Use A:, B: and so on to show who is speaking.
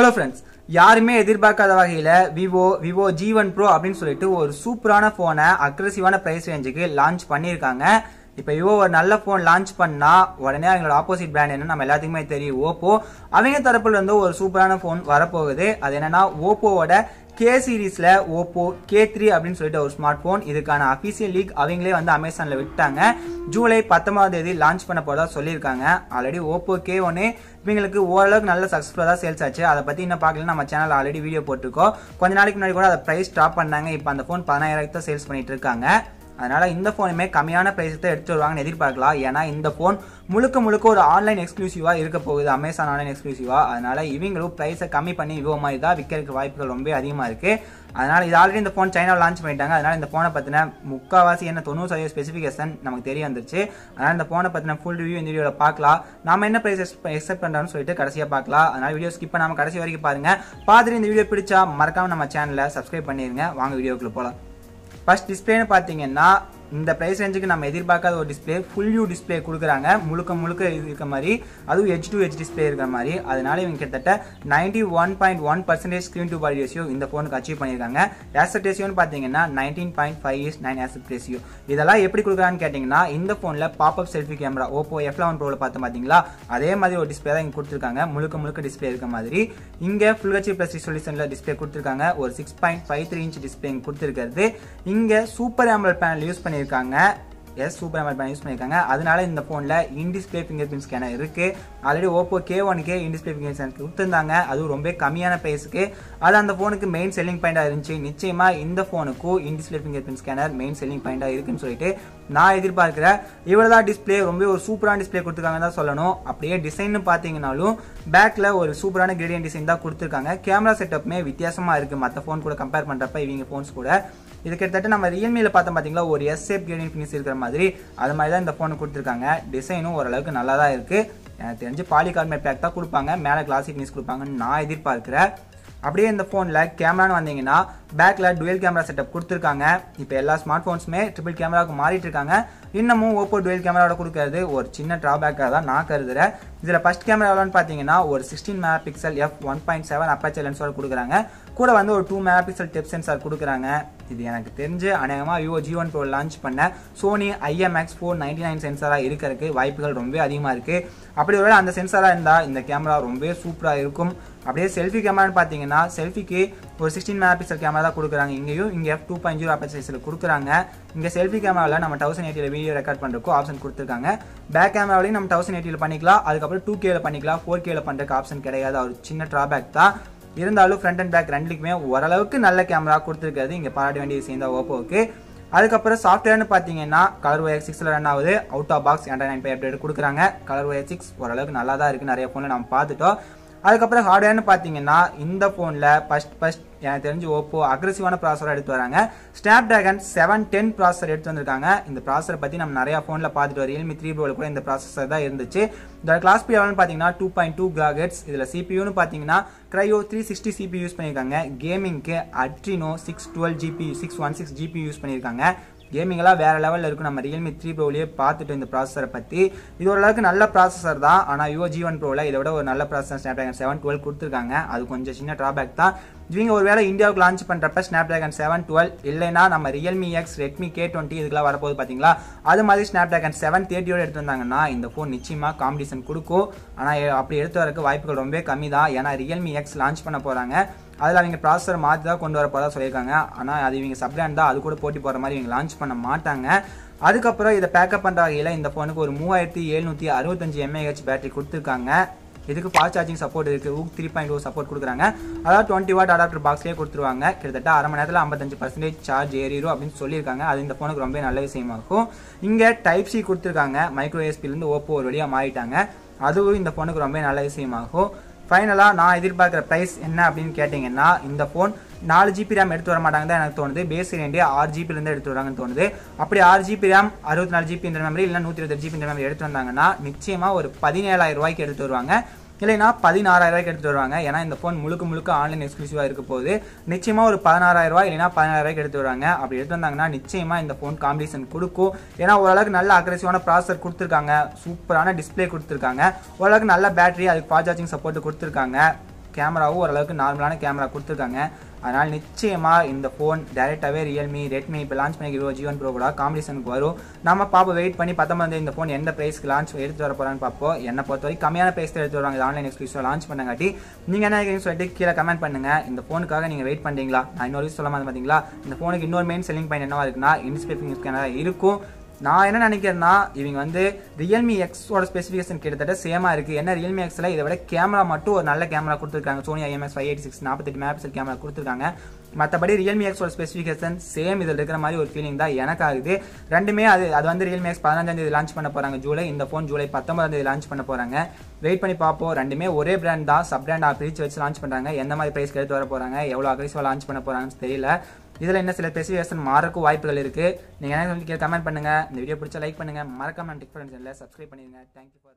A: hello friends யாருமே எதிர்பார்க்காத வகையில் Vivo Vivo G one pro அப்படின்னு சொல்லிட்டு ஒரு சூப்பரான ஃபோனை அக்ரெசிவான ப்ரைஸ் ரேஞ்சுக்கு லான்ச் பண்ணியிருக்காங்க இப்போ விவோ ஒரு நல்ல ஃபோன் லான்ச் பண்ணா உடனே அவங்களோட ஆப்போசிட் பிராண்ட் என்ன நம்ம எல்லாத்துக்குமே தெரியும் ஓப்போ அவங்க தரப்புல இருந்து ஒரு சூப்பரான ஃபோன் வரப்போகுது அது என்னன்னா ஓப்போவோட கே சீரீஸ்ல ஓப்போ கே த்ரீ அப்படின்னு சொல்லிட்டு ஒரு ஸ்மார்ட் போன் இதுக்கான அபிஷியல் லீக் அவங்களே வந்து அமேசான்ல விட்டாங்க ஜூலை பத்தொன்பதாம் தேதி லான்ச் பண்ண போறதா சொல்லியிருக்காங்க ஆல்ரெடி ஓப்போ கே ஒன்னு இவங்களுக்கு ஓரளவுக்கு நல்ல சக்ஸஸ்ஃபுல்லாக தான் சேல்ஸ் ஆச்சு அதை பத்தி இன்னும் பார்க்கல நம்ம சேனல் ஆல்ரெடி வீடியோ போட்டிருக்கோம் கொஞ்ச நாளைக்கு முன்னாடி கூட அதை பிரைஸ் ட்ராப் பண்ணாங்க இப்போ அந்த ஃபோன் பதினாயிரத்து தான் சேல்ஸ் பண்ணிட்டு இருக்காங்க அதனால இந்த ஃபோனுமே கம்மியான பிரைஸ் தான் எடுத்து வருவாங்கன்னு எதிர்பார்க்கலாம் ஏன்னா இந்த ஃபோன் முழுக்க முழுக்க ஒரு ஆன்லைன் எக்ஸ்க்ளூசிவா இருக்க போகுது அமேசான் ஆன்லைன் எக்ஸ்க்ளூசிவா அதனால இவங்களும் பிரைஸை கம்மி பண்ணி விவோ மாதிரி தான் விற்கிறதுக்கு வாய்ப்புகள் ரொம்ப அதிகமா இருக்கு அதனால இது ஆல்ரெடி இந்த ஃபோன் சைனாவில் லான்ச் பண்ணிட்டாங்க அதனால இந்த ஃபோனை பத்தின முக்காவாசி என்ன தொண்ணூறு சதவீத ஸ்பெசிஃபிகேஷன் நமக்கு தெரிய வந்துருச்சு அதனால இந்த ஃபோனை பத்தின ஃபுல் ரிவ்யூ இந்த வீடியோவில் பார்க்கலாம் நாம என்ன பிரைஸ் எக்ஸெப்ட் பண்றோம்னு சொல்லிட்டு கடைசியாக பார்க்கலாம் அதனால வீடியோ ஸ்கிப் பண்ணாம கடைசி வரைக்கும் பாருங்க பார்த்துட்டு இந்த வீடியோ பிடிச்சா மறக்காம நம்ம சேனலை சப்ஸ்கிரைப் பண்ணிருங்க வாங்க வீடியோக்குள்ள போகலாம் ஃபர்ஸ்ட் டிஸ்பிளேன்னு பார்த்தீங்கன்னா இந்த ப்ரைஸ் ரேஞ்சுக்கு நம்ம எதிர்பார்க்காத ஒரு டிஸ்பிளே ஃபுல் வியூ டிஸ்பிளே கொடுக்குறாங்க முழுக்க முழுக்க இருக்க மாதிரி அதுவும் ஹெச் டூ ஹெச் டிஸ்பிளே இருக்கிற மாதிரி அதனால இவங்க கிட்டத்தட்ட ninety one point one percentage screen to body ratio இந்த ஃபோனுக்கு அச்சீவ் பண்ணியிருக்காங்க ஆசெட் ரேஷியோன்னு பார்த்தீங்கன்னா nineteen point five is nine aspect ratio இதெல்லாம் எப்படி கொடுக்குறான்னு கேட்டிங்கன்னா இந்த ஃபோனில் popup selfie camera Oppo F eleven ப்ரோவில் பார்த்து பார்த்தீங்களா அதே மாதிரி ஒரு டிஸ்பிளே தான் இங்கே கொடுத்துருக்காங்க முழுக்க முழுக்க டிஸ்பிளே இருக்க மாதிரி இங்கே ஃபுல் ஹெச்டி ப்ளஸ் சொல்யூஷனில் டிஸ்பிளே கொடுத்துருக்காங்க ஒரு six point five three inch display இங்கே கொடுத்துருக்கிறது இங்கே சூப்பர் ஆம்பல் பேனல் யூஸ் பண்ணியிருக்காங்க yes super AMOLED panel use பண்ணியிருக்காங்க அதனால இந்த ஃபோனில் இன்டிஸ்பிளே ஃபிங்கர் பிரிண்ட் ஸ்கேனர் இருக்கு ஆல்ரெடி ஓப்போ கே ஒனுக்கே இன்டிஸ்பிளே ஃபிங்கர் ஸ்கேனர் கொடுத்துருந்தாங்க அதுவும் ரொம்ப கம்மியான ப்ரைஸுக்கு அது அந்த ஃபோனுக்கு மெயின் செல்லிங் பாயிண்டாக இருந்துச்சு நிச்சயமா இந்த ஃபோனுக்கும் in display finger print scanner main selling பாயிண்டாக இருக்குன்னு சொல்லிட்டு நான் எதிர்பார்க்கிறேன் இவ்வளோ தான் டிஸ்பிளே ரொம்ப ஒரு சூப்பரான டிஸ்பிளே கொடுத்துருக்காங்க தான் சொல்லணும் அப்படியே டிசைன் பார்த்தீங்கன்னாலும் பேக்கில் ஒரு சூப்பரான கிரேடியன் டிசைன் தான் கொடுத்துருக்காங்க கேமரா செட்டப்புமே வித்தியாசமாக இருக்குது மற்ற ஃபோன் கூட கம்பேர் பண்ணுறப்ப இவங்க ஃபோன்ஸ் கூட இது கிட்டத்தட்ட நம்ம ரியல்மியில் பார்த்தோம் பார்த்தீங்களா ஒரு எஸ் ஷேப் கிரேடியன் ஃபினிஷ் இருக்கிற மாதிரி அது மாதிரி தான் இந்த ஃபோனு கொடுத்துருக்காங்க டிசைனும் ஓரளவுக்கு நல்லா தான் இருக்குது எனக்கு தெரிஞ்சு பாலிகார்பனேட் பேக் தான் கொடுப்பாங்க மேலே கிளாசி ஃபினிஷ் கொடுப்பாங்கன்னு நான் எதிர்பார்க்குறேன் அப்படியே இந்த ஃபோனில் கேமரான்னு வந்தீங்கன்னா பேக்கில் டுவெல் கேமரா செட்டப் கொடுத்துருக்காங்க இப்போ எல்லா ஸ்மார்ட் ஃபோன்ஸுமே ட்ரிபிள் கேமராவுக்கு மாறிட்டு இருக்காங்க இன்னமும் ஓப்போ டுவெல் கேமராவோட கொடுக்கறது ஒரு சின்ன ட்ராபேக்காக தான் நான் கருதுறேன் இதில் ஃபர்ஸ்ட் கேமரா எவ்வளோன்னு பார்த்தீங்கன்னா ஒரு sixteen mega pixel F one point seven aperture லென்ஸோட கொடுக்குறாங்க கூட வந்து ஒரு two mega pixel depth sensor கொடுக்குறாங்க இது எனக்கு தெரிஞ்சு அநேகமாக Vivo G one pro launch பண்ண Sony IMX four ninety nine சென்சாராக இருக்கிறதுக்கு வாய்ப்புகள் ரொம்ப அதிகமாக இருக்குது அப்படி ஒருவேளை அந்த சென்சாராக இருந்தால் இந்த கேமரா ரொம்ப சூப்பராக இருக்கும் அப்படியே செல்ஃபி கேமரான்னு பார்த்தீங்கன்னா செல்ஃபிக்கு ஒரு சிக்ஸ்டீன் மெகா பிக்சல் கேமரா தான் கொடுக்குறாங்க இங்கேயும் இங்கே எஃப் டூ பாயிண்ட் ஜீரோ அப்பச்சைஸில் கொடுக்குறாங்க இங்கே செல்ஃபி கேமராவில் நம்ம தௌசண்ட் எயிட்டியில் வீடியோ ரெக்கார்ட் பண்ணுறதுக்கு ஆப்ஷன் கொடுத்துருக்காங்க பேக் கேமராவிலையும் நம்ம தௌசண்ட் எயிட்டியில் பண்ணிக்கலாம் அதுக்கப்புறம் டூ கேல பண்ணிக்கலாம் ஃபோர் கேல பண்ணுறதுக்கு ஆப்ஷன் கிடையாது ஒரு சின்ன ட்ராபேக் தான் இருந்தாலும் ஃப்ரண்ட் அண்ட் பேக் ரெண்டுக்குமே ஓரளவுக்கு நல்ல கேமரா கொடுத்துருக்காது இங்கே பாராட்ட வேண்டிய விஷயம் தான் ஓப்போவுக்கு அதுக்கப்புறம் சாஃப்ட்வேர்னு பார்த்தீங்கன்னா கலர் ஒயர் சிக்ஸில் ரன் ஆகுது out of box Android nine five update கொடுக்குறாங்க கலர் ஒயர் சிக்ஸ் ஓரளவுக்கு நல்லா தான் இருக்குது நிறைய ஃபோனில் நம்ம பார்த்துட்டோம் அதுக்கப்புறம் ஹார்ட்வேர்னு பார்த்தீங்கன்னா இந்த ஃபோனில் ஃபஸ்ட் ஃபஸ்ட் எனக்கு தெரிஞ்சு ஓப்போ அக்ரெசிவான ப்ராசர் எடுத்து வராங்க ஸ்னாப் டிராகன் செவன் டென் ப்ராசர் எடுத்து வந்திருக்காங்க இந்த ப்ராசரை பற்றி நம்ம நிறைய ஃபோனில் பார்த்துட்டு ரியல்மி த்ரீ ப்ரோவில் கூட இந்த ப்ராசஸர் தான் இருந்துச்சு இதோட கிளாஸ் பி லெவல்னு பார்த்தீங்கன்னா டூ பாயிண்ட் டூ கிராகெட்ஸ் இதில் சிபியூன்னு பார்த்தீங்கன்னா Kryo three sixty CPU use பண்ணியிருக்காங்க கேமிங்க்கு Adreno six twelve GPU six one six GPU use பண்ணியிருக்காங்க கேமிங்லாம் வேற லெவலில் இருக்கும் நம்ம ரியல்மி த்ரீ ப்ரோலேயே பார்த்துட்டு இந்த ப்ராசஸரை பற்றி இது ஓரளவுக்கு நல்ல ப்ராசஸர் தான் ஆனால் யுவோ ஜி ஒன் ப்ரோவில் இதை விட ஒரு நல்ல processor Snapdragon seven twelve கொடுத்துருக்காங்க அது கொஞ்சம் சின்ன ட்ராபேக் தான் இவங்க ஒரு வேளை இந்தியாவுக்கு லான்ச் பண்ணுறப்ப ஸ்னாப் ட்ராகன் செவன் டுவெல் இல்லைனா நம்ம Realme X Redmi K twenty இதுக்கெல்லாம் வரப்போகுது பார்த்தீங்களா அது மாதிரி ஸ்னாப் ட்ராகன் செவன் தேர்ட்டியோட எடுத்து வந்தாங்கன்னா இந்த ஃபோன் நிச்சயமாக காம்படிஷன் கொடுக்கும் ஆனால் அப்படி எடுத்து வரக்கு வாய்ப்புகள் ரொம்ப கம்மி தான் ஏன்னா ரியல்மி எக்ஸ் லான்ச் பண்ண போகிறாங்க அதில் அவங்க ப்ராசஸர் மாற்றி தான் கொண்டு வர போகிறதா சொல்லியிருக்காங்க ஆனால் அது இவங்க சப்ராண்ட் தான் அது கூட போட்டி போகிற மாதிரி இவங்க லான்ச் பண்ண மாட்டாங்க அதுக்கப்புறம் இதை பேக்கப் பண்ணுற வகையில் இந்த ஃபோனுக்கு ஒரு மூவாயிரத்தி எழுநூற்றி அறுபத்தஞ்சு எம்ஏஹெச் பேட்டரி கொடுத்துருக்காங்க இதுக்கு ஃபாஸ்ட் சார்ஜிங் சப்போர்ட் இருக்கு VOOC three point oh support கொடுக்குறாங்க அதாவது டுவெண்ட்டி வாட் அடாப்டர் பாக்ஸ்லேயே கொடுத்துருவாங்க கிட்டத்தட்ட அரை மணி நேரத்தில் ஐம்பத்தஞ்சு பர்சன்டேஜ் சார்ஜ் ஏறிடும் அப்படின்னு சொல்லியிருக்காங்க அது இந்த ஃபோனுக்கு ரொம்ப நல்ல விஷயமா இருக்கும் இங்கே டைப் சி கொடுத்துருக்காங்க மைக்ரோ எஸ்பிலேருந்து ஓப்போ ஒரு வழியாக மாறிட்டாங்க அதுவும் இந்த ஃபோனுக்கு ரொம்ப நல்ல விஷயமாகும் ஃபைனலாக நான் எதிர்பார்க்குற ப்ரைஸ் என்ன அப்படின்னு கேட்டிங்கன்னா இந்த ஃபோன் நாலு ஜிபி ரேம் எடுத்து வர மாட்டாங்க தான் எனக்கு தோணுது பேஸ் வேண்டிய ஆறு ஜிபிலேருந்து எடுத்து வராங்கன்னு தோணுது அப்படி ஆறு ஜிபி ரேம் அறுபத்தி நாலு ஜிபி இந்த மெமரி இல்லை நூற்றி இருபது ஜிபி இந்த மெமரி எடுத்து வந்தாங்கன்னா நிச்சயமாக ஒரு பதினேழாயிரம் ரூபாய்க்கு எடுத்து வருவாங்க இல்லைனா பதினாறாயிரம் ரூபாய்க்கு எடுத்து வருவாங்க ஏன்னா இந்த ஃபோன் முழுக்க முழுக்க ஆன்லைன் எக்ஸ்க்ளூசிவாக இருக்க போது நிச்சயமாக ஒரு பதினாறாயிரம் ரூபாய் இல்லைனா பதினாயிரம் ரூபாய்க்கு எடுத்து வருவாங்க அப்படி எடுத்து வந்தாங்கன்னா நிச்சயமாக இந்த ஃபோன் காம்படிஷன் கொடுக்கும் ஏன்னா ஓரளவுக்கு நல்ல அக்ரெசிவான ப்ராசர் கொடுத்துருக்காங்க சூப்பரான டிஸ்பிளே கொடுத்துருக்காங்க ஓரளவுக்கு நல்ல பேட்டரி அதுக்கு ஃபாஸ்ட் சார்ஜிங் சப்போர்ட் கொடுத்துருக்காங்க கேமராவும் ஓரளவுக்கு நார்மலான கேமரா கொடுத்துருக்காங்க அதனால் நிச்சயமாக இந்த ஃபோன் டேரெக்டாகவே ரியல்மி ரெட்மி இப்போ லான்ச் பண்ணி விவோ ஜி ஒன் ப்ரோ கூட காம்படிஷனுக்கு வரும் நம்ம பார்ப்போம் வெயிட் பண்ணி பத்தொம்பது இந்த ஃபோன் எந்த ப்ரைஸ்க்கு லான்ச் எடுத்து வர போகிறான்னு பார்ப்போம் என்னை பொறுத்த வரைக்கும் கம்மியான ப்ரைஸ் எடுத்து வருவாங்க இது ஆன்லைன் எக்ஸ்க்ளூசிவ் லான்ச் பண்ணங்காட்டி நீங்கள் என்ன நினைக்கிறீங்கன்னு சொல்லிட்டு கீழே கமெண்ட் பண்ணுங்க இந்த ஃபோனுக்காக நீங்கள் வெயிட் பண்ணுறீங்களா நான் இன்னொரு விஷயம் சொல்லாமல் பார்த்தீங்களா இந்த ஃபோனுக்கு இன்னொரு மெயின் செல்லிங் பாயிண்ட் என்னவா இருக்குன்னா இன்ஸ்பே ஃபிங்கர் ஸ்கேனர் இருக்கும் நான் என்ன நினைக்கிறேன்னா இவங்க வந்து ரியல்மி எக்ஸோட ஸ்பெசிஃபிகேஷன் கிட்டத்தட்ட சேமா இருக்கு என்ன ரியல்மி எக்ஸ்ல இதை விட கேமரா மட்டும் ஒரு நல்ல கேமரா கொடுத்துருக்காங்க Sony IMX five eighty six நாற்பத்தெட்டு மெகாபிக்சல் கேமரா கொடுத்துருக்காங்க மற்றபடி ரியல்மி எக்ஸோட ஸ்பெசிஃபிகேஷன் சேம் இதில் இருக்கிற மாதிரி ஒரு ஃபீலிங் தான் எனக்கு ஆகுது ரெண்டுமே அது அது வந்து ரியல்மி எக்ஸ் பதினஞ்சாம் தேதி லான்ச் பண்ண போறாங்க ஜூலை இந்த ஃபோன் ஜூலை பத்தொன்பதாம் தேதி லான்ச் பண்ண போறாங்க வெயிட் பண்ணி பார்ப்போம் ரெண்டுமே ஒரே பிராண்ட் தான் சப் பிராண்ட் பிரிச்சு வச்சு லான்ச் பண்றாங்க எந்த மாதிரி பிரைஸ் எடுத்து வர போறாங்க எவ்வளோ அக்ரெசிவாக லான்ச் பண்ண போறாங்கன்னு தெரியல இதில் என்ன சில ஸ்பெசிஃபிகேஷன் மாறக்கும் வாய்ப்புகள் இருக்கு நீங்க என்ன சொல்லி கமெண்ட் பண்ணுங்க இந்த வீடியோ பிடிச்சா லைக் பண்ணுங்க மறக்காம டிக் பண்ணுங்க சப்ஸ்கிரைப் பண்ணிடுங்க தேங்க்யூ ஃபார்